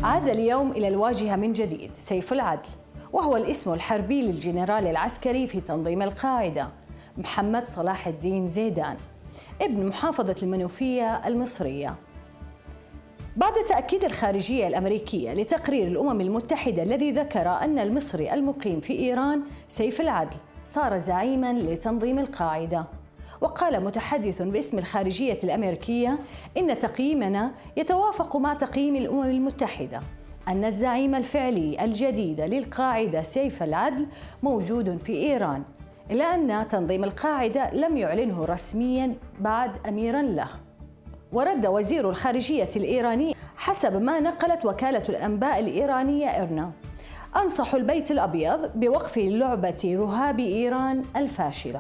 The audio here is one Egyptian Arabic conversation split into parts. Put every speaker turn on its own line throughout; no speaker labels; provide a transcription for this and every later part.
عاد اليوم إلى الواجهة من جديد سيف العدل وهو الاسم الحربي للجنرال العسكري في تنظيم القاعدة محمد صلاح الدين زيدان ابن محافظة المنوفية المصرية بعد تأكيد الخارجية الأمريكية لتقرير الأمم المتحدة الذي ذكر أن المصري المقيم في إيران سيف العدل صار زعيما لتنظيم القاعدة وقال متحدث باسم الخارجية الأمريكية إن تقييمنا يتوافق مع تقييم الأمم المتحدة أن الزعيم الفعلي الجديد للقاعدة سيف العدل موجود في إيران إلا أن تنظيم القاعدة لم يعلنه رسميا بعد أميرا له ورد وزير الخارجية الإيراني حسب ما نقلت وكالة الأنباء الإيرانية إرنا أنصح البيت الأبيض بوقف لعبة رهاب إيران الفاشلة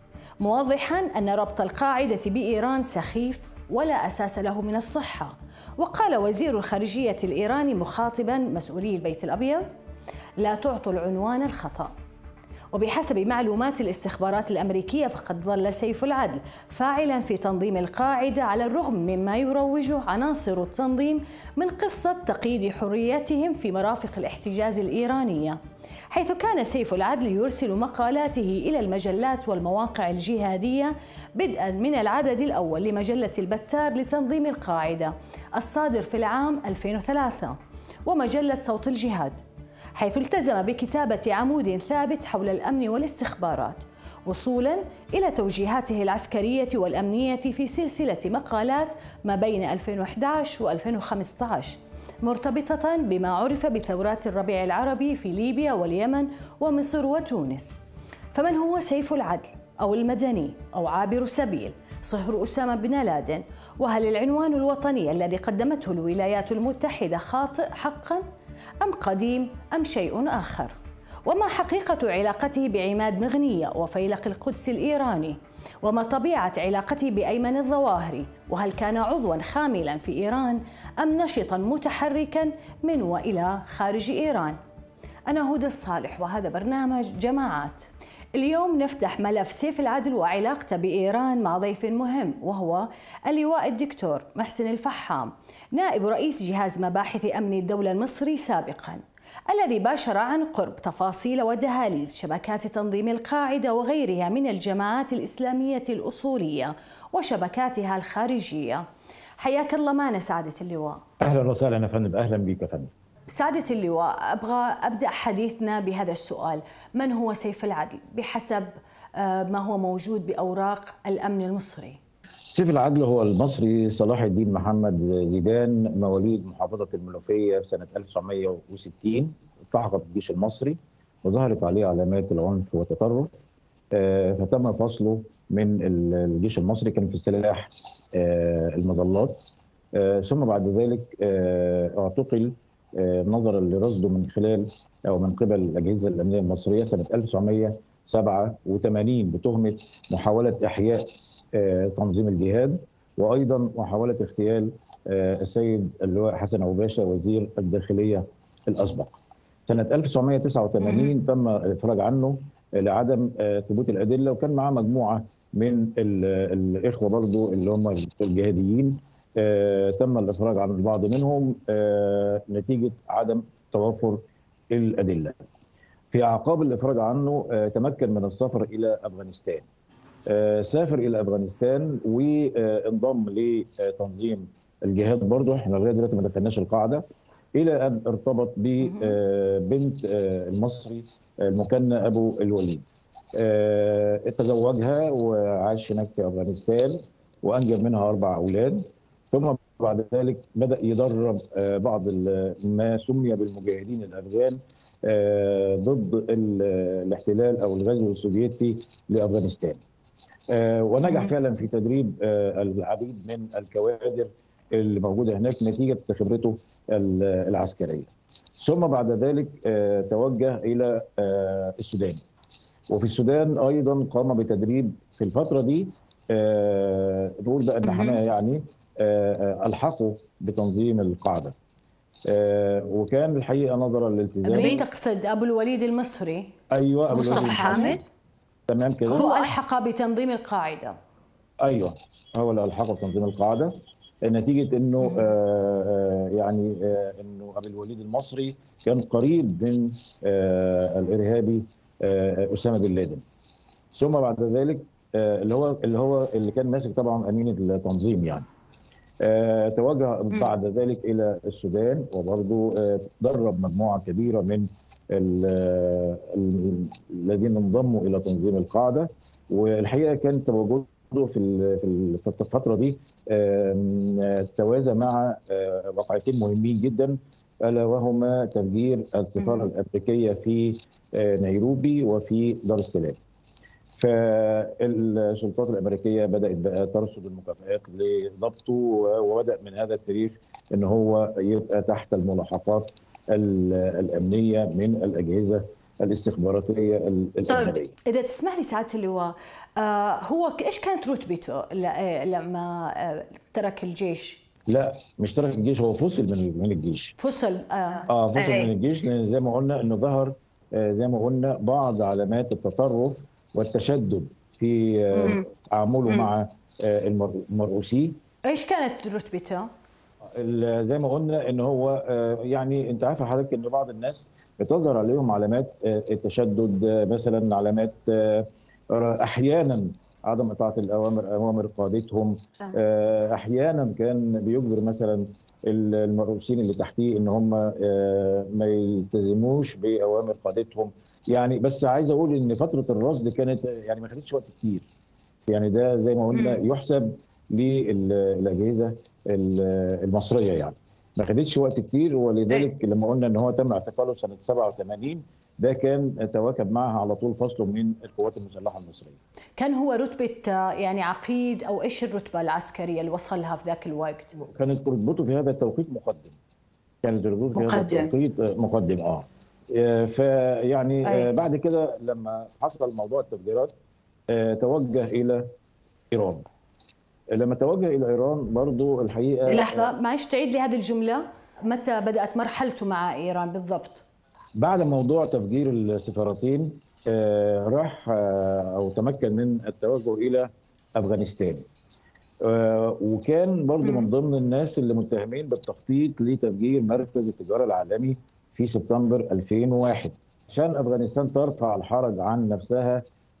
موضحا أن ربط القاعدة بإيران سخيف ولا أساس له من الصحة وقال وزير الخارجية الإيراني مخاطبا مسؤولي البيت الأبيض لا تعطوا العنوان الخطأ وبحسب معلومات الاستخبارات الأمريكية فقد ظل سيف العدل فاعلا في تنظيم القاعدة على الرغم مما يروجه عناصر التنظيم من قصة تقييد حريتهم في مرافق الاحتجاز الإيرانية حيث كان سيف العدل يرسل مقالاته إلى المجلات والمواقع الجهادية بدءا من العدد الأول لمجلة البتار لتنظيم القاعدة الصادر في العام 2003 ومجلة صوت الجهاد حيث التزم بكتابة عمود ثابت حول الأمن والاستخبارات وصولا إلى توجيهاته العسكرية والأمنية في سلسلة مقالات ما بين 2011 و 2015 مرتبطة بما عرف بثورات الربيع العربي في ليبيا واليمن ومصر وتونس فمن هو سيف العدل أو المدني أو عابر سبيل صهر أسامة بن لادن وهل العنوان الوطني الذي قدمته الولايات المتحدة خاطئ حقاً أم قديم أم شيء آخر وما حقيقة علاقته بعماد مغنية وفيلق القدس الإيراني وما طبيعة علاقته بأيمن الظواهري وهل كان عضوا خاملا في إيران أم نشطا متحركا من وإلى خارج إيران أنا هدى الصالح وهذا برنامج جماعات اليوم نفتح ملف سيف العدل وعلاقته بإيران مع ضيف مهم وهو اللواء الدكتور محسن الفحام نائب رئيس جهاز مباحث أمن الدولة المصري سابقاً الذي باشر عن قرب تفاصيل ودهاليز شبكات تنظيم القاعده وغيرها من الجماعات الاسلاميه الاصوليه وشبكاتها الخارجيه. حياك الله معنا سعاده اللواء.
اهلا وسهلا يا فندم، اهلا بك يا فندم.
سعادة اللواء أبغى أبدأ حديثنا بهذا السؤال من هو سيف العدل بحسب ما هو موجود بأوراق الأمن المصري
سيف العدل هو المصري صلاح الدين محمد زيدان مواليد محافظة المنوفية سنة 1960 التحق بالجيش المصري وظهرت عليه علامات العنف والتطرف فتم فصله من الجيش المصري كان في سلاح المظلات ثم بعد ذلك اعتقل نظرا لرصده من خلال او من قبل الاجهزه الامنيه المصريه سنه 1987 بتهمه محاوله احياء تنظيم الجهاد وايضا محاوله اغتيال السيد اللواء حسن ابو باشا وزير الداخليه الاسبق. سنه 1989 تم الافراج عنه لعدم ثبوت الادله وكان معاه مجموعه من الاخوه برضه اللي هم الجهاديين تم الافراج عن البعض منهم نتيجه عدم توفر الادله. في اعقاب الافراج عنه تمكن من السفر الى افغانستان. سافر الى افغانستان وانضم لتنظيم الجهاد برضه احنا لغايه دلوقتي ما دخلناش القاعده الى ان ارتبط ببنت المصري المكنى ابو الوليد. تزوجها وعاش هناك في افغانستان وانجب منها اربع اولاد ثم بعد ذلك بدا يدرب بعض ما سمي بالمجاهدين الافغان ضد الاحتلال او الغزو السوفيتي لافغانستان. ونجح فعلا في تدريب العديد من الكوادر اللي موجوده هناك نتيجه خبرته العسكريه. ثم بعد ذلك توجه الى السودان. وفي السودان ايضا قام بتدريب في الفتره دي نقول بقى ان حماه يعني الحقوا بتنظيم القاعده. وكان الحقيقه نظرا للالتزام
مين تقصد ابو الوليد المصري؟
ايوه ابو
مصطفى حامد
تمام كده
هو الحق بتنظيم القاعده
ايوه هو اللي الحق بتنظيم القاعده نتيجه انه يعني انه ابي الوليد المصري كان قريب من الارهابي اسامه بن لادن ثم بعد ذلك اللي هو اللي هو اللي كان ماسك طبعا امين التنظيم يعني توجه بعد ذلك الى السودان وبرضه درب مجموعه كبيره من الذين انضموا الى تنظيم القاعده والحقيقه كان تواجده في في الفتره دي توازى مع واقعتين مهمين جدا الا وهما تفجير السفاره الامريكيه في نيروبي وفي دار السلام. فالسلطات الامريكيه بدات بقى ترصد المكافآت لضبطه وبدا من هذا التاريخ ان هو يبقى تحت الملاحقات الامنيه من الاجهزه الاستخباراتيه الاجنبيه.
طيب اذا تسمح لي سعاده اللواء آه هو ايش كانت رتبته لما آه ترك الجيش؟
لا مش ترك الجيش هو فصل من من الجيش.
فصل
اه, آه فصل من الجيش لان زي ما قلنا انه ظهر آه زي ما قلنا بعض علامات التطرف والتشدد في آه تعامله مع آه المرؤوسين.
ايش كانت رتبته؟
زي ما قلنا ان هو يعني انت عارفه حضرتك ان بعض الناس بتظهر عليهم علامات التشدد مثلا علامات احيانا عدم اطاعه الاوامر اوامر قادتهم احيانا كان بيجبر مثلا المرؤوسين اللي تحتيه ان هم ما يلتزموش باوامر قادتهم يعني بس عايز اقول ان فتره الرصد كانت يعني ما خدتش وقت كتير يعني ده زي ما قلنا يحسب للاجهزه المصريه يعني ما خدتش وقت كتير ولذلك لما قلنا ان هو تم اعتقاله سنه 87 ده كان تواكب معها على طول فصله من القوات المسلحه المصريه.
كان هو رتبه يعني عقيد او ايش الرتبه العسكريه اللي وصلها في ذاك الوقت؟
كانت رتبته في هذا التوقيت مقدم. كانت رتبته في هذا التوقيت مقدم اه. فيعني أي. بعد كده لما حصل موضوع التفجيرات توجه الى ايران. لما توجه الى ايران برضو الحقيقه
لحظه معلش تعيد لي هذه الجمله متى بدات مرحلته مع ايران بالضبط
بعد موضوع تفجير السفارتين راح او تمكن من التوجه الى افغانستان وكان برضو من ضمن الناس اللي متهمين بالتخطيط لتفجير مركز التجاره العالمي في سبتمبر 2001 عشان افغانستان ترفع الحرج عن نفسها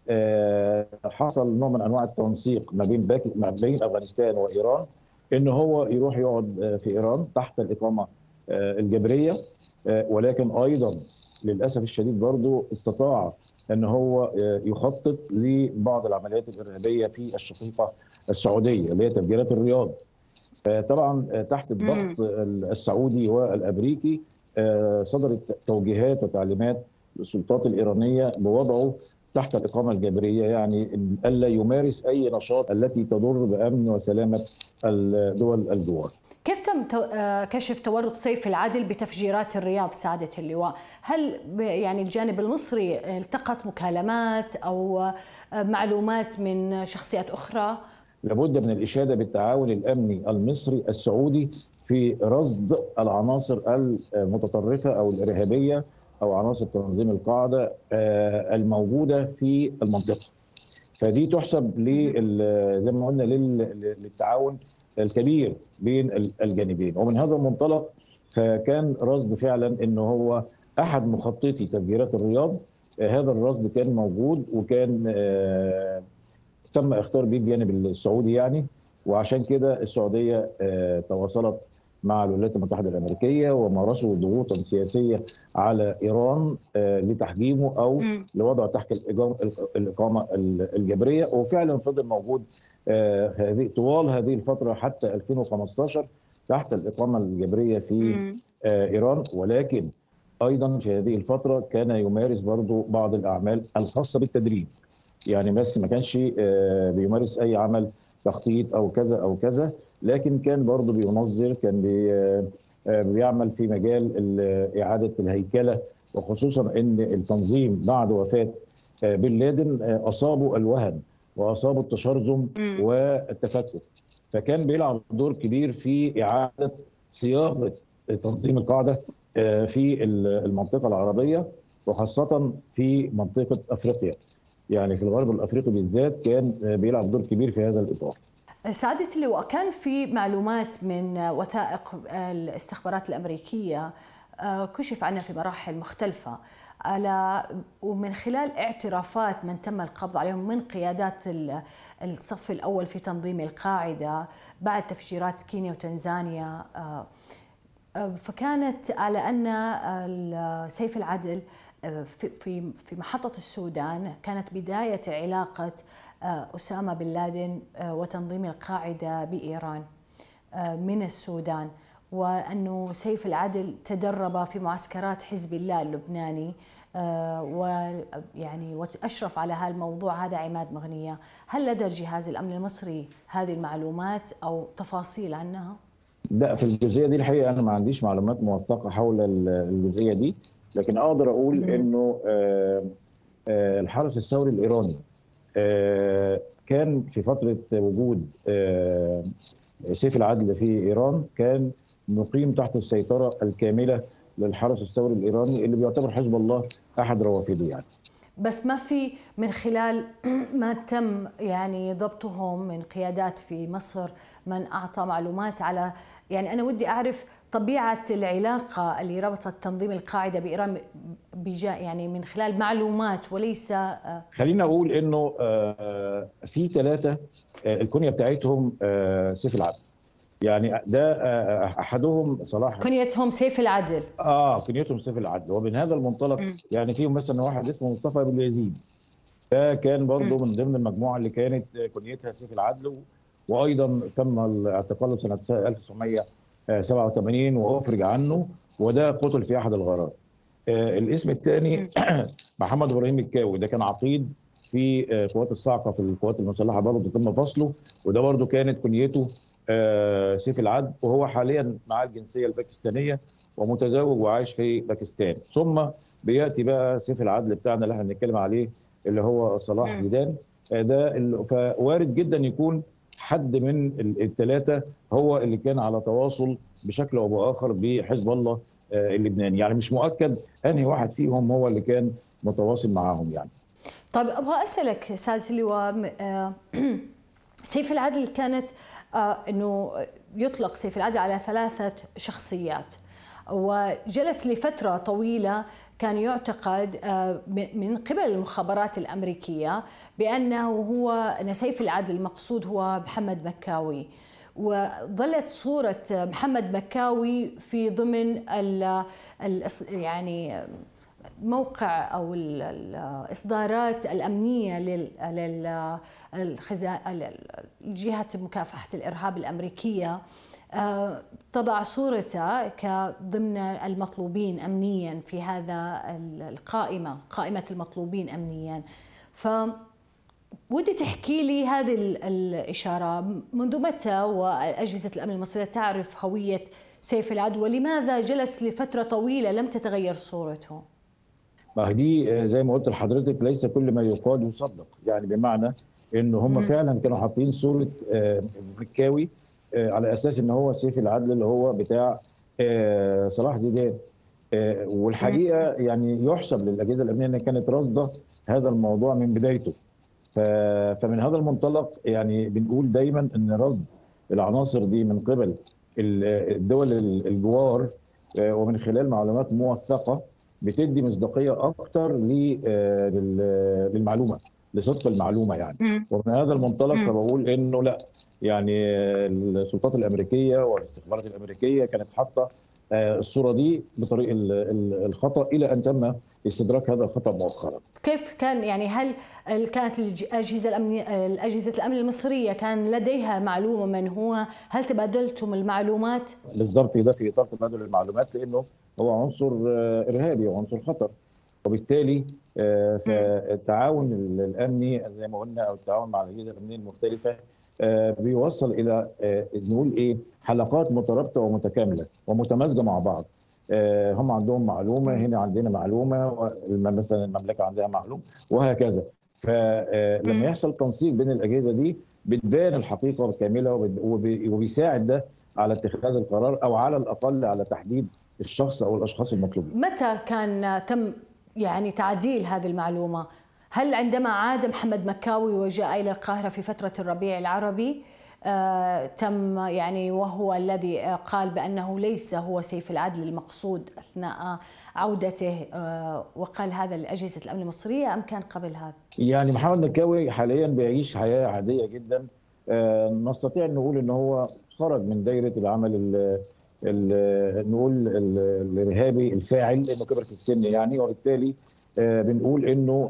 حصل نوع من انواع التنسيق ما بين باك ما بين افغانستان وايران ان هو يروح يقعد في ايران تحت الاقامه الجبريه ولكن ايضا للاسف الشديد برضه استطاع ان هو يخطط لبعض العمليات الارهابيه في الشقيقه السعوديه اللي هي تفجيرات الرياض طبعا تحت الضغط السعودي والامريكي صدرت توجيهات وتعليمات للسلطات الايرانيه بوضعه تحت الإقامة الجبرية يعني ألا يمارس أي نشاط التي تضر بأمن وسلامة الدول الجوار
كيف تم كشف تورط سيف العدل بتفجيرات الرياض سعادة اللواء؟ هل يعني الجانب المصري التقط مكالمات أو معلومات من شخصيات أخرى؟
لابد من الإشادة بالتعاون الأمني المصري السعودي في رصد العناصر المتطرفة أو الإرهابية او عناصر تنظيم القاعده الموجوده في المنطقه. فدي تحسب زي ما قلنا للتعاون الكبير بين الجانبين ومن هذا المنطلق فكان رصد فعلا انه هو احد مخططي تفجيرات الرياض هذا الرصد كان موجود وكان تم اختار به الجانب السعودي يعني وعشان كده السعوديه تواصلت مع الولايات المتحده الامريكيه ومارسوا ضغوطا سياسيه على ايران لتحجيمه او م. لوضعه تحت الاقامه الجبريه وفعلا فضل موجود هذه طوال هذه الفتره حتى 2015 تحت الاقامه الجبريه في م. ايران ولكن ايضا في هذه الفتره كان يمارس برضو بعض الاعمال الخاصه بالتدريب يعني بس ما كانش بيمارس اي عمل تخطيط او كذا او كذا لكن كان برضه بينظر كان بي بيعمل في مجال اعاده الهيكله وخصوصا ان التنظيم بعد وفاه بن لادن اصابه الوهن واصابه التشرذم والتفتت فكان بيلعب دور كبير في اعاده صياغه تنظيم القاعده في المنطقه العربيه وخاصه في منطقه افريقيا يعني في الغرب الافريقي بالذات كان بيلعب دور كبير في هذا الاطار
سعادة اللواء كان في معلومات من وثائق الاستخبارات الأمريكية آه، كشف عنها في مراحل مختلفة على ومن خلال اعترافات من تم القبض عليهم من قيادات الصف الأول في تنظيم القاعدة بعد تفجيرات كينيا وتنزانيا آه، آه، فكانت على أن سيف العدل في في في محطة السودان كانت بداية علاقة أسامة بن لادن وتنظيم القاعدة بإيران من السودان وأنه سيف العدل تدرب في معسكرات حزب الله اللبناني آه، ويعني واشرف على هذا الموضوع هذا عماد مغنيه، هل لدى الجهاز الامن المصري هذه المعلومات او تفاصيل عنها؟
لا في الجزئيه دي الحقيقه انا ما عنديش معلومات موثقه حول الجزئيه دي، لكن اقدر اقول انه آه، آه، الحرس الثوري الايراني كان في فتره وجود سيف العدل في ايران كان نقيم تحت السيطره الكامله للحرس الثوري الايراني اللي بيعتبر حزب الله احد روافده يعني.
بس ما في من خلال ما تم يعني ضبطهم من قيادات في مصر من اعطى معلومات على يعني انا ودي اعرف طبيعه العلاقه اللي ربطت تنظيم القاعده بايران بجا يعني من خلال معلومات وليس
آه، خلينا اقول انه آه، في ثلاثه آه، الكنيه بتاعتهم سيف العدل يعني ده احدهم صلاح
كنيتهم سيف العدل
اه كنيتهم سيف العدل ومن هذا المنطلق م. يعني فيهم مثلا واحد اسمه مصطفى بن يزيد ده كان برضه من ضمن المجموعه اللي كانت كنيتها سيف العدل وايضا تم اعتقاله سنه 1987 وافرج عنه وده قتل في احد الغارات. آه الاسم الثاني محمد ابراهيم الكاوي ده كان عقيد في آه قوات الصاعقه في القوات المسلحه برضه تم فصله وده برضه كانت كنيته آه سيف العدل وهو حاليا مع الجنسيه الباكستانيه ومتزوج وعايش في باكستان ثم بياتي بقى سيف العدل بتاعنا اللي احنا بنتكلم عليه اللي هو صلاح ديدان آه ده فوارد جدا يكون حد من الثلاثه هو اللي كان على تواصل بشكل او باخر بحزب الله آه، اللبناني يعني مش مؤكد انهي واحد فيهم هو اللي كان متواصل معاهم يعني
طيب ابغى اسالك ساده اللواء آه، سيف العدل كانت آه، انه يطلق سيف العدل على ثلاثه شخصيات وجلس لفتره طويله كان يعتقد آه، من قبل المخابرات الامريكيه بانه هو سيف العدل المقصود هو محمد مكاوي وظلت صوره محمد مكاوي في ضمن ال يعني موقع او الاصدارات الامنيه للجهه مكافحه الارهاب الامريكيه آه، تضع صورته كضمن المطلوبين امنيا في هذا القائمه قائمه المطلوبين امنيا ف ودي تحكي لي هذه الإشارة منذ متى وأجهزة الأمن المصرية تعرف هوية سيف العدو ولماذا جلس لفترة طويلة لم تتغير صورته؟
ما دي آه، زي ما قلت لحضرتك ليس كل ما يقال يصدق يعني بمعنى ان هم فعلا كانوا حاطين صوره آه، مكاوي آه، على اساس ان هو سيف العدل اللي هو بتاع صلاح ديدان والحقيقه يعني يحسب للاجهزه الامنيه انها كانت راصده هذا الموضوع من بدايته فمن هذا المنطلق يعني بنقول دايما ان رصد العناصر دي من قبل الدول الجوار ومن خلال معلومات موثقه بتدي مصداقيه اكتر آه، للمعلومه لصدق المعلومه يعني مم. ومن هذا المنطلق مم. فبقول انه لا يعني السلطات الامريكيه والاستخبارات الامريكيه كانت حاطه آه، الصوره دي بطريق الخطا الى ان تم استدراك هذا الخطا مؤخرا.
كيف كان يعني هل كانت الاجهزه الامنيه الاجهزه الامن المصريه كان لديها معلومه من هو؟ هل تبادلتم المعلومات؟
بالضبط ده في اطار تبادل المعلومات لانه هو عنصر آه، ارهابي وعنصر خطر وبالتالي آه، فالتعاون الامني زي ما قلنا او التعاون مع الاجهزه الامنيه المختلفه آه، بيوصل الى نقول ايه حلقات مترابطه ومتكامله ومتمازجه مع بعض هم عندهم معلومه هنا عندنا معلومه مثلا المملكه عندها معلومه وهكذا فلما يحصل تنسيق بين الاجهزه دي بتبان الحقيقه كامله وبيساعد ده على اتخاذ القرار او على الاقل على تحديد الشخص او الاشخاص المطلوبين.
متى كان تم يعني تعديل هذه المعلومه؟ هل عندما عاد محمد مكاوي وجاء الى القاهره في فتره الربيع العربي آه، تم يعني وهو الذي قال بانه ليس هو سيف العدل المقصود اثناء عودته آه، وقال هذا لاجهزه الامن المصريه ام كان قبل هذا؟
يعني محمد مكاوي حاليا بيعيش حياه عاديه جدا آه، نستطيع ان نقول ان هو خرج من دايره العمل ال ال نقول الارهابي الفاعل لانه كبر في السن يعني وبالتالي بنقول انه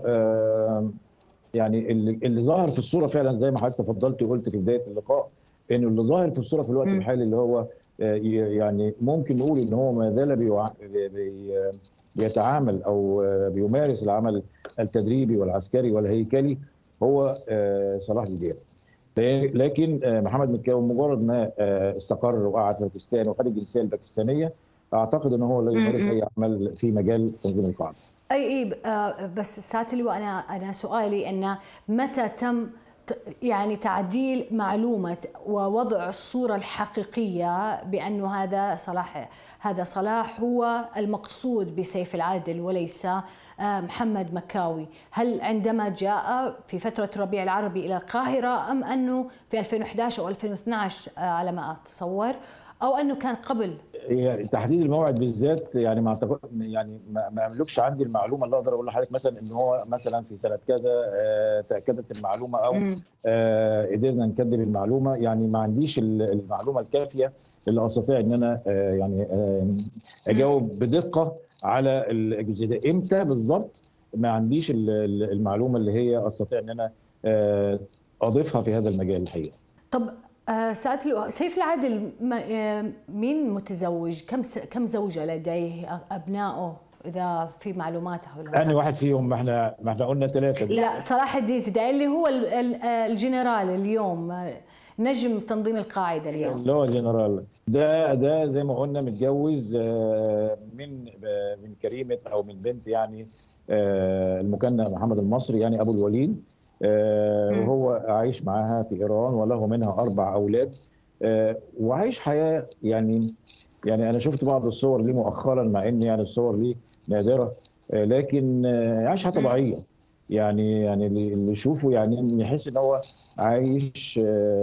يعني اللي, اللي ظاهر في الصوره فعلا زي ما حضرتك تفضلت وقلت في بدايه اللقاء انه اللي ظاهر في الصوره في الوقت م. الحالي اللي هو آه، يعني ممكن نقول ان هو ما زال بيوع... بي... بيتعامل او آه، بيمارس العمل التدريبي والعسكري والهيكلي هو آه، صلاح الجيري لكن محمد مكاوي مجرد ما استقر وقعد في باكستان وخد الجنسيه الباكستانيه اعتقد ان هو لا يمارس اي عمل في مجال تنظيم القاعده
اي اي آه، بس ساعات اللواء انا انا سؤالي انه متى تم يعني تعديل معلومة ووضع الصورة الحقيقية بأنه هذا صلاح هذا صلاح هو المقصود بسيف العدل وليس آه، محمد مكاوي هل عندما جاء في فترة ربيع العربي إلى القاهرة أم أنه في 2011 أو 2012 آه، على ما أتصور او انه كان قبل
يعني تحديد الموعد بالذات يعني ما اعتقد يعني ما املكش عندي المعلومه اللي اقدر اقول لحضرتك مثلا ان هو مثلا في سنه كذا آه، تاكدت المعلومه او آه، قدرنا نكذب المعلومه يعني ما عنديش المعلومه الكافيه اللي استطيع ان انا آه، يعني اجاوب بدقه على الجزء ده امتى بالظبط ما عنديش المعلومه اللي هي استطيع ان انا اضيفها في هذا المجال الحقيقه
طب آه، سألت سيف العدل آه، مين متزوج كم كم زوجة لديه أبنائه إذا في معلومات
حول أنا واحد فيهم ما احنا ما احنا قلنا ثلاثة
لا صلاح الدين زيدان اللي هو آه، الجنرال اليوم نجم تنظيم القاعده اليوم
اللي هو الجنرال ده ده زي ما قلنا متجوز من من كريمه او من بنت يعني المكنى محمد المصري يعني ابو الوليد آه، وهو عايش معاها في ايران وله منها اربع اولاد آه، وعايش حياه يعني يعني انا شفت بعض الصور ليه مؤخرا مع ان يعني الصور ليه نادره آه، لكن عايش حياه طبيعيه يعني يعني اللي يشوفه يعني يحس ان هو عايش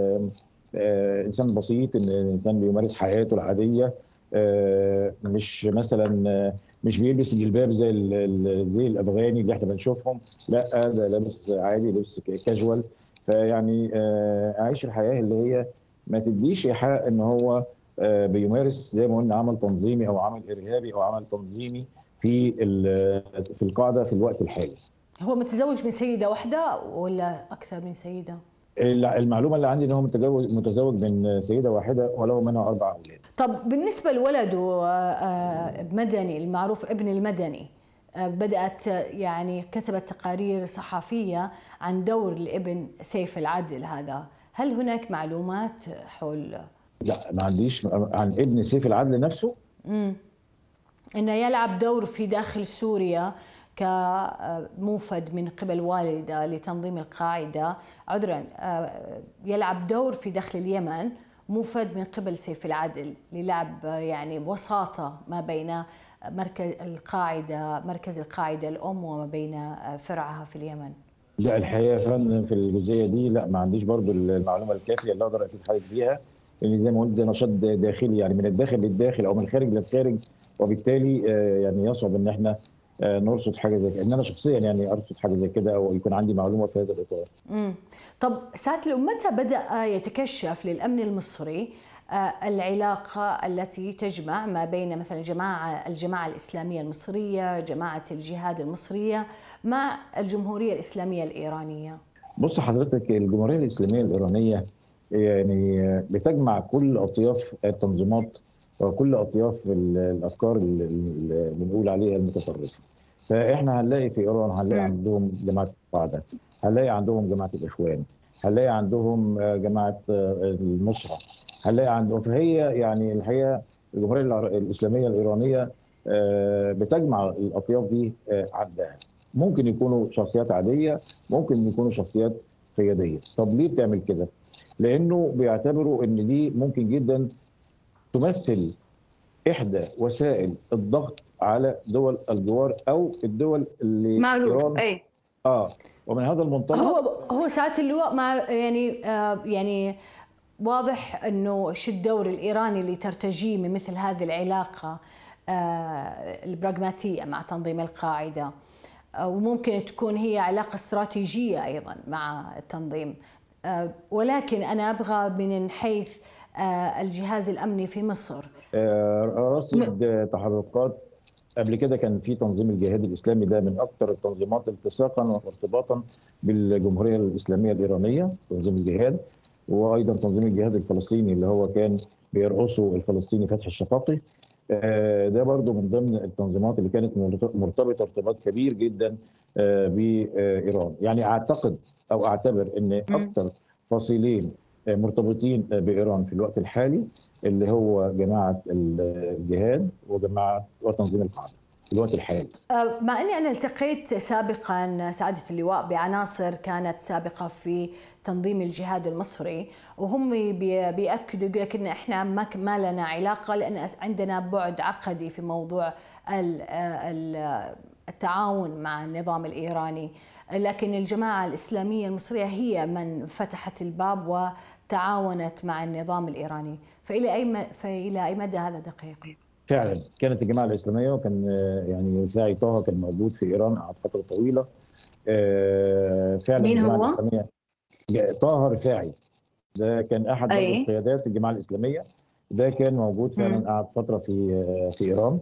انسان بسيط انسان بيمارس حياته العاديه آه، مش مثلا آه، مش بيلبس الجلباب زي زي الافغاني اللي احنا بنشوفهم لا ده لابس عادي لبس كاجوال فيعني آه، عايش الحياه اللي هي ما تديش ايحاء ان هو بيمارس زي ما قلنا عمل تنظيمي او عمل ارهابي او عمل تنظيمي في في القاعده في الوقت الحالي.
هو متزوج من سيده واحده ولا اكثر من سيده؟
المعلومه اللي عندي ان هو متزوج متزوج من سيده واحده وله منها اربع اولاد.
طب بالنسبه لولده آه، آه، مدني المعروف ابن المدني آه، بدات يعني كتبت تقارير صحفيه عن دور الابن سيف العدل هذا، هل هناك معلومات حول
لا ما عنديش عن ابن سيف العدل نفسه؟ امم
انه يلعب دور في داخل سوريا كموفد من قبل والده لتنظيم القاعده عذرا آه، يلعب دور في دخل اليمن موفد من قبل سيف العدل للعب يعني وساطه ما بين مركز القاعده مركز القاعده الام وما بين فرعها في اليمن.
لا الحقيقه فندم في الجزئيه دي لا ما عنديش برضو المعلومه الكافيه اللي اقدر افيد حضرتك بيها لان زي ما قلت ده نشاط داخلي يعني من الداخل للداخل او من الخارج للخارج وبالتالي آه، يعني يصعب ان احنا آه، نرصد حاجه زي كده ان انا شخصيا يعني ارصد حاجه زي كده او يكون عندي معلومه في هذا الاطار.
امم طب ساعه متى بدا يتكشف للامن المصري آه، العلاقه التي تجمع ما بين مثلا جماعه الجماعه الاسلاميه المصريه، جماعه الجهاد المصريه مع الجمهوريه الاسلاميه الايرانيه؟
بص حضرتك الجمهوريه الاسلاميه الايرانيه يعني بتجمع كل اطياف التنظيمات وكل اطياف الافكار اللي بنقول عليها المتطرفه. فاحنا هنلاقي في ايران هنلاقي عندهم جماعه القاعده، هنلاقي عندهم جماعه الاخوان، هنلاقي عندهم آه، جماعه آه، النصره، هنلاقي عندهم فهي يعني الحقيقه الجمهوريه الاسلاميه الايرانيه آه، بتجمع الاطياف دي عندها. ممكن يكونوا شخصيات عاديه، ممكن يكونوا شخصيات قياديه. طب ليه بتعمل كده؟ لانه بيعتبروا ان دي ممكن جدا تمثل احدى وسائل الضغط على دول الجوار او الدول اللي
معروف اي
اه ومن هذا المنطلق
هو هو ساعات اللواء مع يعني آه يعني واضح انه شو الدور الايراني اللي ترتجيه من مثل هذه العلاقه البراغماتيه مع تنظيم القاعده وممكن تكون هي علاقه استراتيجيه ايضا مع التنظيم ولكن انا ابغى من حيث الجهاز الامني في مصر
رصد تحركات قبل كده كان في تنظيم الجهاد الاسلامي ده من اكثر التنظيمات التصاقا وارتباطا بالجمهوريه الاسلاميه الايرانيه تنظيم الجهاد وايضا تنظيم الجهاد الفلسطيني اللي هو كان بيرقصه الفلسطيني فتحي الشقاقي ده برضو من ضمن التنظيمات اللي كانت مرتبطه ارتباط كبير جدا بايران يعني اعتقد او اعتبر ان اكثر فصيلين مرتبطين بايران في الوقت الحالي اللي هو جماعه الجهاد وجماعه وتنظيم القاعده في الوقت الحالي.
مع اني انا التقيت سابقا سعاده اللواء بعناصر كانت سابقه في تنظيم الجهاد المصري وهم بياكدوا يقول لك ان احنا ما ما لنا علاقه لان عندنا بعد عقدي في موضوع التعاون مع النظام الايراني لكن الجماعه الاسلاميه المصريه هي من فتحت الباب وتعاونت مع النظام الايراني فالى اي فالى اي مدى هذا دقيق؟
فعلا كانت الجماعه الاسلاميه وكان يعني ساعي طه كان موجود في ايران قعد فتره طويله
فعلا مين هو؟
الإسلامية طه رفاعي ده كان احد
أي.
قيادات الجماعه الاسلاميه ده كان موجود فعلا قعد فتره في في ايران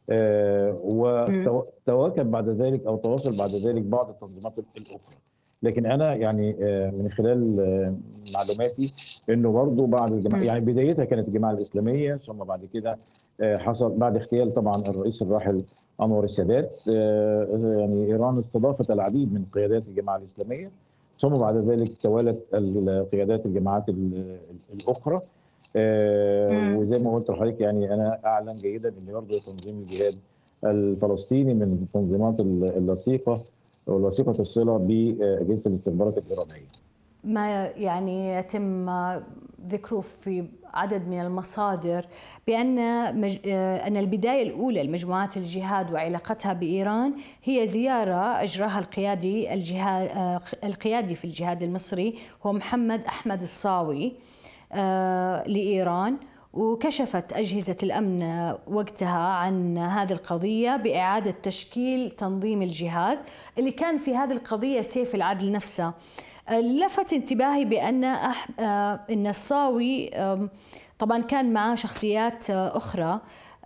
وتواكب بعد ذلك او تواصل بعد ذلك بعض التنظيمات الاخرى لكن انا يعني من خلال معلوماتي انه برضه بعد الجماعه يعني بدايتها كانت الجماعه الاسلاميه ثم بعد كده حصل بعد اغتيال طبعا الرئيس الراحل انور السادات يعني ايران استضافت العديد من قيادات الجماعه الاسلاميه ثم بعد ذلك توالت قيادات الجماعات الاخرى وزي ما قلت لحضرتك يعني انا اعلم جيدا ان برضه تنظيم الجهاد الفلسطيني من التنظيمات اللصيقه وثيقه الصله باجهزه الاستخبارات الايرانيه.
ما يعني يتم ذكره في عدد من المصادر بان مج... ان البدايه الاولى لمجموعات الجهاد وعلاقتها بايران هي زياره اجراها القيادي الجهاد القيادي في الجهاد المصري هو محمد احمد الصاوي لايران وكشفت أجهزة الأمن وقتها عن هذه القضية بإعادة تشكيل تنظيم الجهاد اللي كان في هذه القضية سيف العدل نفسه لفت انتباهي بأن أح... أن الصاوي طبعا كان معاه شخصيات أخرى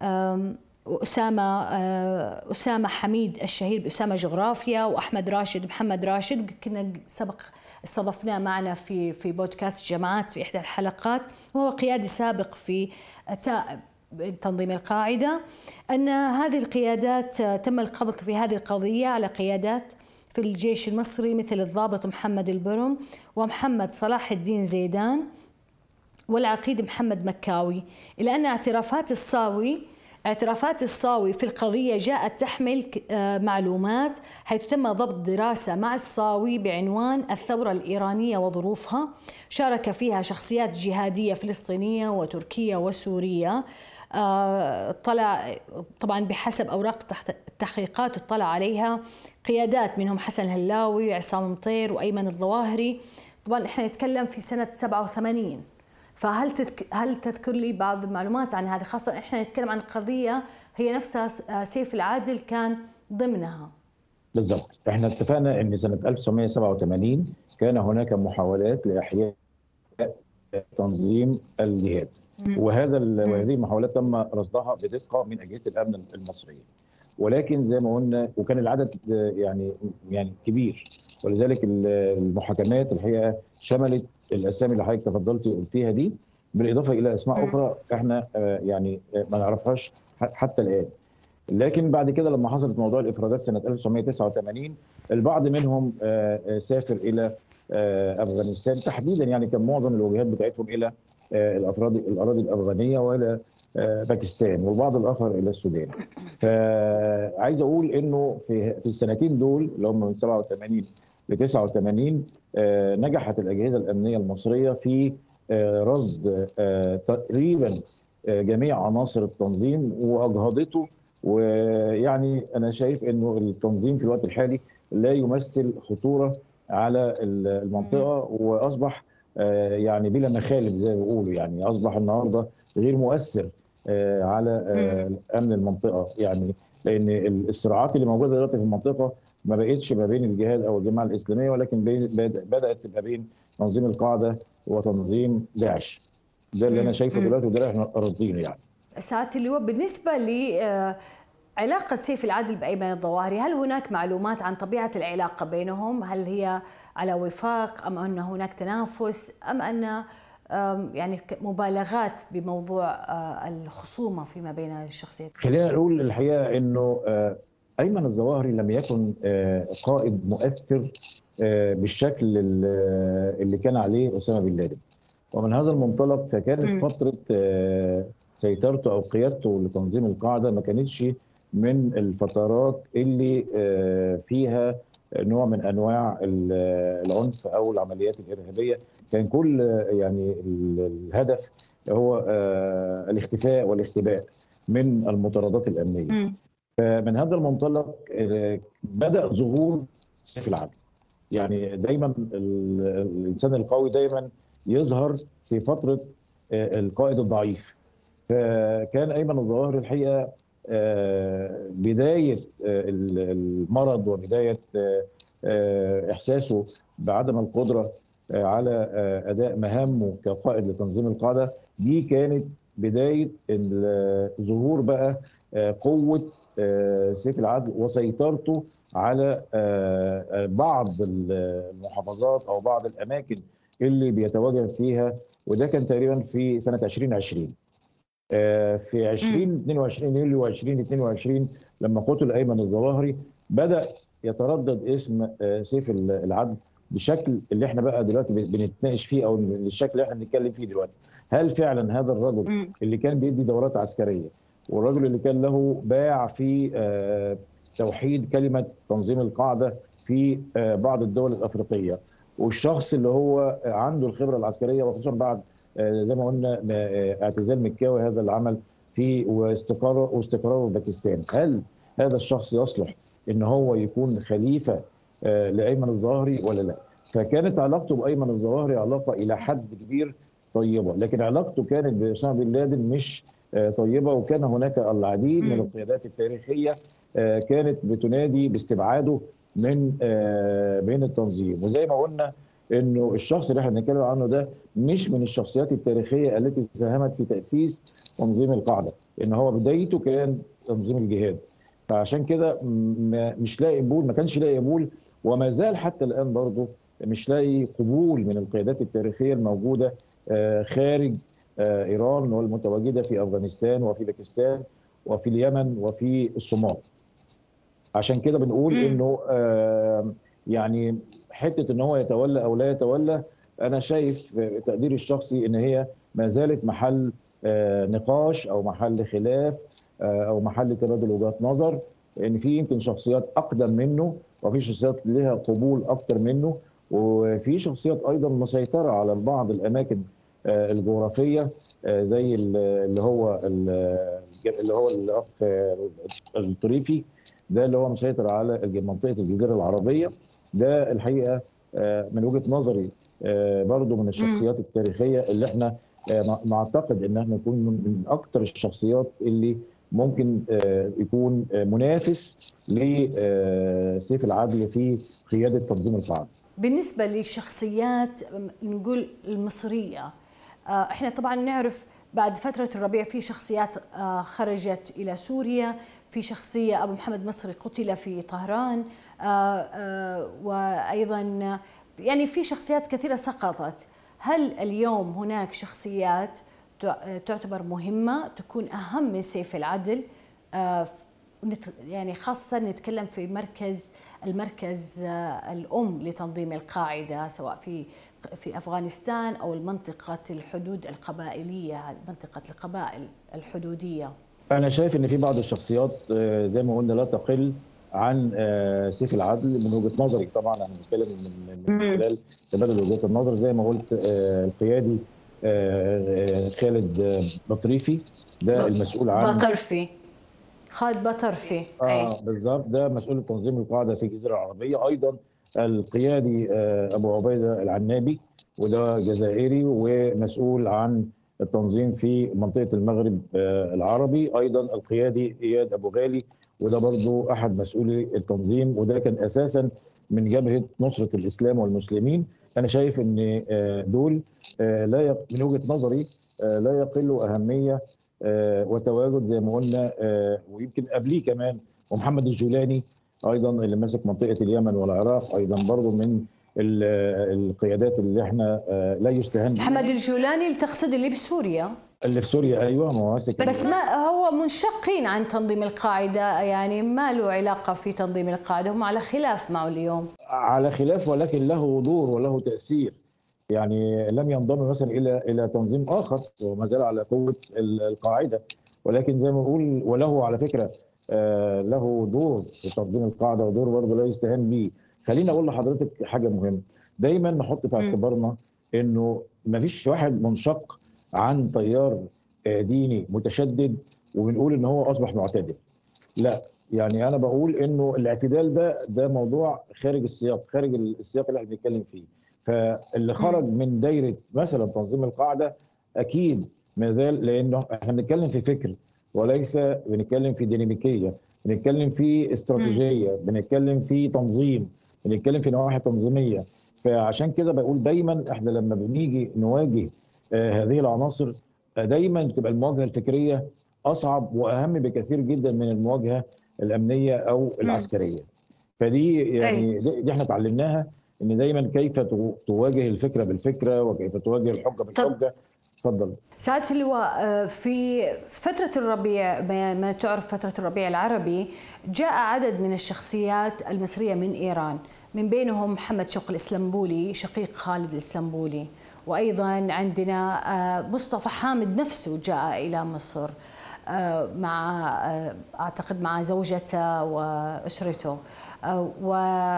أسامة أسامة حميد الشهير بأسامة جغرافيا وأحمد راشد محمد راشد كنا سبق استضفناه معنا في في بودكاست جماعات في إحدى الحلقات وهو قيادي سابق في تنظيم القاعدة أن هذه القيادات تم القبض في هذه القضية على قيادات في الجيش المصري مثل الضابط محمد البرم ومحمد صلاح الدين زيدان والعقيد محمد مكاوي إلى أن اعترافات الصاوي اعترافات الصاوي في القضية جاءت تحمل معلومات حيث تم ضبط دراسة مع الصاوي بعنوان الثورة الإيرانية وظروفها شارك فيها شخصيات جهادية فلسطينية وتركية وسورية طلع طبعا بحسب اوراق التحقيقات اطلع عليها قيادات منهم حسن الهلاوي عصام مطير وايمن الظواهري طبعا احنا نتكلم في سنه 87 فهل تذك... هل تذكر لي بعض المعلومات عن هذه خاصه احنا نتكلم عن قضيه هي نفسها سيف العادل كان ضمنها
بالضبط احنا اتفقنا ان سنه 1987 كان هناك محاولات لاحياء تنظيم الجهاد وهذا وهذه المحاولات تم رصدها بدقه من اجهزه الامن المصريه ولكن زي ما قلنا وكان العدد يعني يعني كبير ولذلك المحاكمات الحقيقه شملت الاسامي اللي حضرتك تفضلتي وقلتيها دي بالاضافه الى اسماء اخرى احنا يعني ما نعرفهاش حتى الان لكن بعد كده لما حصلت موضوع الافرادات سنه 1989 البعض منهم سافر الى افغانستان تحديدا يعني كان معظم الوجهات بتاعتهم الى الافراد الاراضي الافغانيه والى باكستان والبعض الاخر الى السودان. فعايز اقول انه في في السنتين دول اللي هم من 87 ل 89 نجحت الاجهزه الامنيه المصريه في رصد تقريبا جميع عناصر التنظيم واجهضته ويعني انا شايف انه التنظيم في الوقت الحالي لا يمثل خطوره على المنطقه واصبح يعني بلا مخالب زي ما بيقولوا يعني اصبح النهارده غير مؤثر على امن المنطقه يعني لان الصراعات اللي موجوده دلوقتي في المنطقه ما بقتش ما بين الجهاد او الجماعه الاسلاميه ولكن بدات تبقى بين تنظيم القاعده وتنظيم داعش ده اللي انا شايفه دلوقتي وده اللي احنا راصدينه يعني
سعاده اللواء بالنسبه ل علاقة سيف العدل بأيمن الظواهري هل هناك معلومات عن طبيعة العلاقة بينهم هل هي على وفاق أم أن هناك تنافس أم أن يعني مبالغات بموضوع الخصومة فيما بين الشخصيات
خلينا نقول الحقيقة أنه أيمن الظواهري لم يكن قائد مؤثر بالشكل اللي كان عليه أسامة بن لادن ومن هذا المنطلق فكانت فترة سيطرته أو قيادته لتنظيم القاعدة ما كانتش من الفترات اللي فيها نوع من انواع العنف او العمليات الارهابيه كان كل يعني الهدف هو الاختفاء والاختباء من المطاردات الامنيه فمن هذا المنطلق بدا ظهور سيف العدل يعني دايما الانسان القوي دايما يظهر في فتره القائد الضعيف فكان ايمن الظواهر الحقيقه بدايه المرض وبدايه احساسه بعدم القدره على اداء مهامه كقائد لتنظيم القاعده دي كانت بدايه ظهور بقى قوه سيف العدل وسيطرته على بعض المحافظات او بعض الاماكن اللي بيتواجد فيها وده كان تقريبا في سنه 2020 في 2022 يوليو 2022 لما قتل ايمن الظواهري بدا يتردد اسم سيف العدل بالشكل اللي احنا بقى دلوقتي بنتناقش فيه او الشكل اللي احنا بنتكلم فيه دلوقتي هل فعلا هذا الرجل اللي كان بيدي دورات عسكريه والرجل اللي كان له باع في توحيد كلمه تنظيم القاعده في بعض الدول الافريقيه والشخص اللي هو عنده الخبره العسكريه وخصوصا بعد زي ما قلنا اعتزال مكاوي هذا العمل في واستقراره واستقراره في باكستان هل هذا الشخص يصلح ان هو يكون خليفه لايمن الظاهري ولا لا فكانت علاقته بايمن الظواهري علاقه الى حد كبير طيبه لكن علاقته كانت باسامه بن لادن مش طيبه وكان هناك العديد من القيادات التاريخيه كانت بتنادي باستبعاده من من التنظيم وزي ما قلنا انه الشخص اللي احنا بنتكلم عنه ده مش من الشخصيات التاريخيه التي ساهمت في تاسيس تنظيم القاعده ان هو بدايته كان تنظيم الجهاد فعشان كده مش لاقي قبول ما كانش لاقي قبول وما زال حتى الان برضه مش لاقي قبول من القيادات التاريخيه الموجوده خارج ايران والمتواجده في افغانستان وفي باكستان وفي اليمن وفي الصومال عشان كده بنقول انه يعني حته ان هو يتولى او لا يتولى انا شايف تقديري الشخصي ان هي ما زالت محل نقاش او محل خلاف او محل تبادل وجهات نظر ان في يمكن شخصيات اقدم منه وفي شخصيات لها قبول اكتر منه وفي شخصيات ايضا مسيطره على بعض الاماكن الجغرافيه زي اللي هو اللي هو الاخ الطريفي ده اللي هو مسيطر على منطقه الجزيره العربيه ده الحقيقه من وجهه نظري برضه من الشخصيات التاريخيه اللي احنا نعتقد ان احنا نكون من اكثر الشخصيات اللي ممكن يكون منافس لسيف العدل في قياده تنظيم القاعده.
بالنسبه للشخصيات نقول المصريه احنا طبعا نعرف بعد فترة الربيع في شخصيات خرجت إلى سوريا في شخصية أبو محمد مصري قتل في طهران وأيضا يعني في شخصيات كثيرة سقطت هل اليوم هناك شخصيات تعتبر مهمة تكون أهم من سيف العدل يعني خاصة نتكلم في مركز المركز الأم لتنظيم القاعدة سواء في في أفغانستان أو المنطقة الحدود القبائلية منطقة القبائل الحدودية
أنا شايف إن في بعض الشخصيات زي ما قلنا لا تقل عن سيف العدل من وجهه نظري طبعا انا بتكلم من, من خلال تبادل وجهات النظر زي ما قلت القيادي خالد بطريفي ده المسؤول عن
بطرفي خالد بطرفي
اه بالظبط ده مسؤول تنظيم القاعده في الجزيره العربيه ايضا القيادي ابو عبيده العنابي وده جزائري ومسؤول عن التنظيم في منطقه المغرب العربي ايضا القيادي اياد ابو غالي وده برضو احد مسؤولي التنظيم وده كان اساسا من جبهه نصره الاسلام والمسلمين انا شايف ان دول لا من وجهه نظري لا يقل اهميه وتواجد زي ما قلنا ويمكن قبليه كمان ومحمد الجولاني ايضا اللي ماسك منطقه اليمن والعراق ايضا برضو من القيادات اللي احنا لا يستهان
محمد الجولاني اللي تقصد اللي بسوريا
اللي في سوريا ايوه ماسك
بس ما هو منشقين عن تنظيم القاعده يعني ما له علاقه في تنظيم القاعده هم على خلاف معه اليوم
على خلاف ولكن له دور وله تاثير يعني لم ينضم مثلا الى الى تنظيم اخر وما زال على قوه القاعده ولكن زي ما بقول وله على فكره له دور في تنظيم القاعده ودور برضه لا يستهان به خليني اقول لحضرتك حاجه مهمه دايما نحط في اعتبارنا انه ما فيش واحد منشق عن تيار ديني متشدد وبنقول ان هو اصبح معتدل لا يعني انا بقول انه الاعتدال ده ده موضوع خارج السياق خارج السياق اللي احنا بنتكلم فيه فاللي خرج من دايره مثلا تنظيم القاعده اكيد ما زال لانه احنا بنتكلم في فكر وليس بنتكلم في ديناميكيه بنتكلم في استراتيجيه بنتكلم في تنظيم بنتكلم في نواحي تنظيميه فعشان كده بقول دايما احنا لما بنيجي نواجه آه هذه العناصر آه دايما بتبقى المواجهه الفكريه اصعب واهم بكثير جدا من المواجهه الامنيه او العسكريه فدي يعني دي, دي احنا اتعلمناها ان دايما كيف تواجه الفكره بالفكره وكيف تواجه الحجه بالحجه اتفضل
سعاده اللواء في فتره الربيع ما تعرف فتره الربيع العربي جاء عدد من الشخصيات المصريه من ايران من بينهم محمد شوق الاسلمبولي شقيق خالد الاسلمبولي وايضا عندنا مصطفى حامد نفسه جاء الى مصر مع اعتقد مع زوجته واسرته و